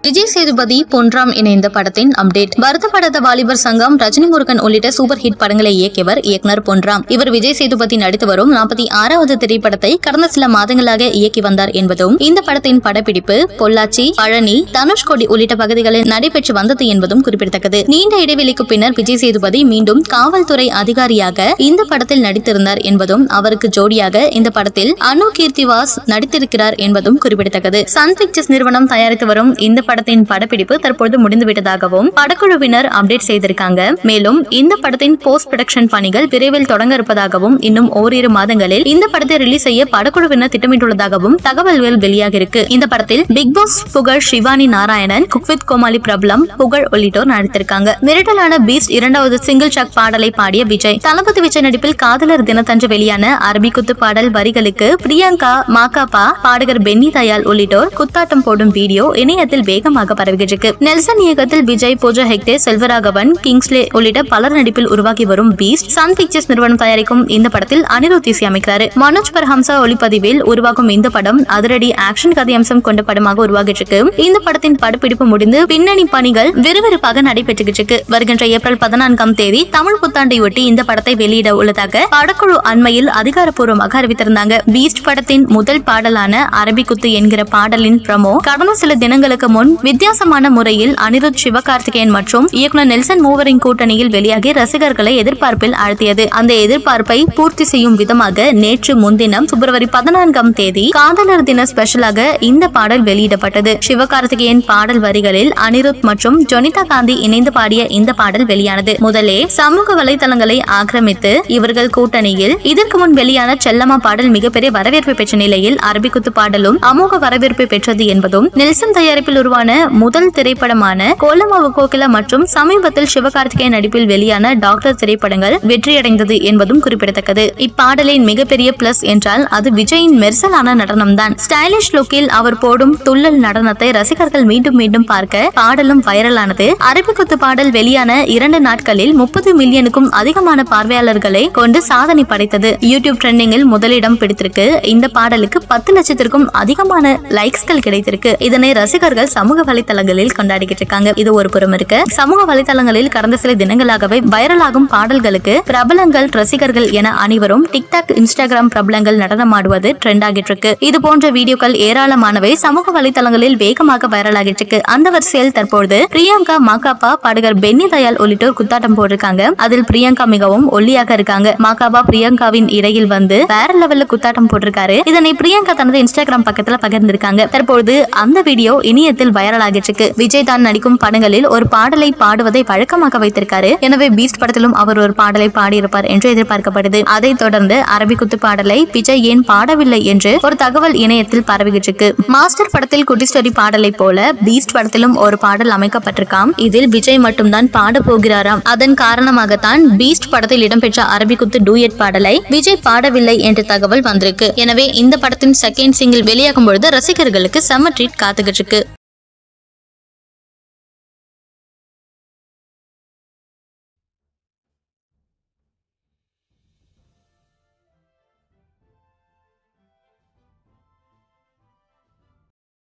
விஜய் சேதுபதி பொன்ராம் இணைந்த படத்தின் அப்டேட் வருத்தப்படாத வாலிபர் சங்கம் ரஜினி முருகன் உள்ளிட்ட சூப்பர் ஹிட் படங்களை இயக்கியவர் இயக்குனர் பொன்ராம் இவர் விஜய் சேதுபதி நடித்து வரும் நாற்பத்தி ஆறாவது திரைப்படத்தை கடந்த சில மாதங்களாக இயக்கி வந்தார் என்பதும் இந்த படத்தின் படப்பிடிப்பு பொள்ளாச்சி பழனி தனுஷ்கோடி உள்ளிட்ட பகுதிகளில் நடைபெற்று வந்தது என்பதும் குறிப்பிடத்தக்கது நீண்ட இடைவெளிக்கு பின்னர் விஜய் சேதுபதி மீண்டும் காவல்துறை அதிகாரியாக இந்த படத்தில் நடித்திருந்தார் என்பதும் அவருக்கு ஜோடியாக இந்த படத்தில் அனு கீர்த்திவாஸ் நடித்திருக்கிறார் என்பதும் குறிப்பிடத்தக்கது சன் பிக்சர்ஸ் நிறுவனம் தயாரித்து வரும் இந்த படத்தின் படப்பிடிப்பு தற்பொழுது முடிந்துவிட்டதாகவும் படக்குழுவினர் அப்டேட் செய்திருக்காங்க மேலும் இந்த படத்தின் போஸ்ட் ப்ரொடக்ஷன் பணிகள் விரைவில் தொடங்க இருப்பதாகவும் இன்னும் ஓரிரு மாதங்களில் இந்த படத்தை ரிலீஸ் செய்ய படக்குழுவினர் திட்டமிட்டுள்ளதாகவும் தகவல்கள் வெளியாகிருக்கு இந்த படத்தில் பிக் பாஸ் புகழ் சிவானி நாராயணன் குக்வித் கோமாளி பிரபலம் புகழ் உள்ளிட்டோர் நடித்திருக்காங்க மிரட்டலான பீஸ்ட் இரண்டாவது சிங்கிள் ஷாக் பாடலை பாடிய விஜய் தளபதி விஜய் நடிப்பில் காதலர் தினத்தன்று வெளியான அரபி குத்து பாடல் வரிகளுக்கு பிரியங்கா மாகாபா பாடகர் பென்னி தயாள் உள்ளிட்டோர் குத்தாட்டம் போடும் வீடியோ இணையத்தில் வேகமாக பரவுகிட்டு இருக்கு நெல்சன் இயக்கத்தில் விஜய் பூஜா ஹெக்டே செல்வராகவன் கிங்ஸ்லே உள்ளிட்ட பலர் நடிப்பில் உருவாகி வரும் பீஸ்ட் சன் பிக்சர்ஸ் நிறுவனம் தயாரிக்கும் இந்த படத்தில் அனிருத் இசையமைக்கிறாரு மனோஜ் பர்ஹம்சா ஒளிப்பதிவில் உருவாகும் இந்த படம் அதிரடி ஆக்ஷன் கதையம்சம் கொண்ட படமாக உருவாகிட்டு இருக்கு இந்த படத்தின் படப்பிடிப்பு முடிந்து பின்னணி பணிகள் விறுவிறுப்பாக நடைபெற்றுகிட்டு இருக்கு வருகின்ற ஏப்ரல் பதினான்காம் தேதி தமிழ் புத்தாண்டையொட்டி இந்த படத்தை வெளியிட உள்ளதாக படக்குழு அண்மையில் அதிகாரப்பூர்வமாக அறிவித்திருந்தாங்க பீஸ்ட் படத்தின் முதல் பாடலான அரபிக்குத்து என்கிற பாடலின் ப்ரமோ கடந்த சில தினங்களுக்கு முன் வித்தியாசமான முறையில் அனிருத் சிவகார்த்திகேயன் மற்றும் இயக்குனர் நெல்சன் மூவரின் கூட்டணியில் வெளியாகி ரசிகர்களை எதிர்பார்ப்பில் ஆழ்த்தியது அந்த எதிர்பார்ப்பை பூர்த்தி செய்யும் விதமாக நேற்று முன்தினம் பிப்ரவரி பதினான்காம் தேதி காதலர் தின ஸ்பெஷலாக இந்த பாடல் வெளியிடப்பட்டது சிவகார்த்திகேயன் பாடல் வரிகளில் அனிருத் மற்றும் ஜொனிதா காந்தி இணைந்து பாடிய இந்த பாடல் வெளியானது முதலே சமூக வலைதளங்களை ஆக்கிரமித்து இவர்கள் கூட்டணியில் இதற்கு முன் வெளியான செல்லம்மா பாடல் மிகப்பெரிய வரவேற்பை பெற்ற நிலையில் அரபிக்குத்து பாடலும் அமோக வரவேற்பை பெற்றது என்பதும் நெல்சன் தயாரிப்பில் உருவான முதல் திரைப்படமான கோலமாவு கோகிலா மற்றும் சமீபத்தில் சிவகார்த்திகேயன் நடிப்பில் வெளியான டாக்டர் திரைப்படங்கள் வெற்றியடைந்தது என்பதும் குறிப்பிடத்தக்கது இப்பாடலின் மிகப்பெரிய பிளஸ் என்றால் அது விஜயின் மெர்சலான நடனம்தான் ஸ்டைலிஷ் லுக்கில் அவர் போடும் துள்ளல் நடனத்தை ரசிகர்கள் மீண்டும் மீண்டும் பார்க்க பாடலும் வைரலானது அரபிக்குத்து பாடல் வெளியான இரண்டு நாட்களில் முப்பது மில்லியனுக்கும் அதிகமான பார்வையாளர்களை கொண்டு சாதனை படைத்தது யூடியூப் ட்ரெண்டிங்கில் முதலிடம் பிடித்திருக்கு இந்த பாடலுக்கு பத்து லட்சத்திற்கும் அதிகமான லைக்ஸ்கள் கிடைத்திருக்கு இதனை ரசிகர்கள் சமூக வலைதளங்களில் கொண்டாடிக்கிட்டு இருக்காங்க இது ஒரு புறம் இருக்க சமூக வலைதளங்களில் கடந்த சில தினங்களாகவே வைரலாகும் பாடல்களுக்கு பிரபலங்கள் ரசிகர்கள் என அனைவரும் டிக்டாக் இன்ஸ்டாகிராம் பிரபலங்கள் நடனமாடுவது ட்ரெண்ட் ஆகிட்டு இருக்கு இது போன்ற வீடியோக்கள் ஏராளமானவை சமூக வலைதளங்களில் வேகமாக வைரலாகிட்டு இருக்கு அந்த வரிசையில் தற்போது பிரியங்கா மாகாபா பாடகர் பென்னி தயாள் உள்ளிட்டோர் குத்தாட்டம் போட்டிருக்காங்க அதில் பிரியங்கா மிகவும் ஒல்லியாக இருக்காங்க மாகாபா பிரியங்காவின் இடையில் வந்து வேற லெவல்ல குத்தாட்டம் போட்டிருக்காரு இதனை பிரியங்கா தனது இன்ஸ்டாகிராம் பக்கத்துல பகிர்ந்திருக்காங்க தற்பொழுது அந்த வீடியோ இணையத்தில் வைரல் ஆகிட்டு இருக்கு விஜய் தான் நடிக்கும் படங்களில் ஒரு பாடலை பாடுவதை வழக்கமாக வைத்திருக்காரு எனவே பீஸ்ட் படத்திலும் அவர் ஒரு பாடலை பாடியிருப்பார் என்று எதிர்பார்க்கப்படுது அதைத் தொடர்ந்து அரபிக்குத்து பாடலை விஜய் ஏன் பாடவில்லை என்று ஒரு தகவல் இணையத்தில் பரவிக்கிட்டு இருக்கு மாஸ்டர் படத்தில் குட்டி ஸ்டோரி பாடலை போல பீஸ்ட் படத்திலும் ஒரு பாடல் அமைக்கப்பட்டிருக்காம் இதில் விஜய் மட்டும்தான் பாட போகிறாராம் அதன் காரணமாகத்தான் பீஸ்ட் படத்தில் இடம்பெற்ற அரபிக்குத்து டூயட் பாடலை விஜய் பாடவில்லை என்ற தகவல் வந்திருக்கு எனவே இந்த படத்தின் செகண்ட் சிங்கிள் வெளியாகும் பொழுது ரசிகர்களுக்கு செம ட்ரீட் காத்துக்கிட்டு இருக்கு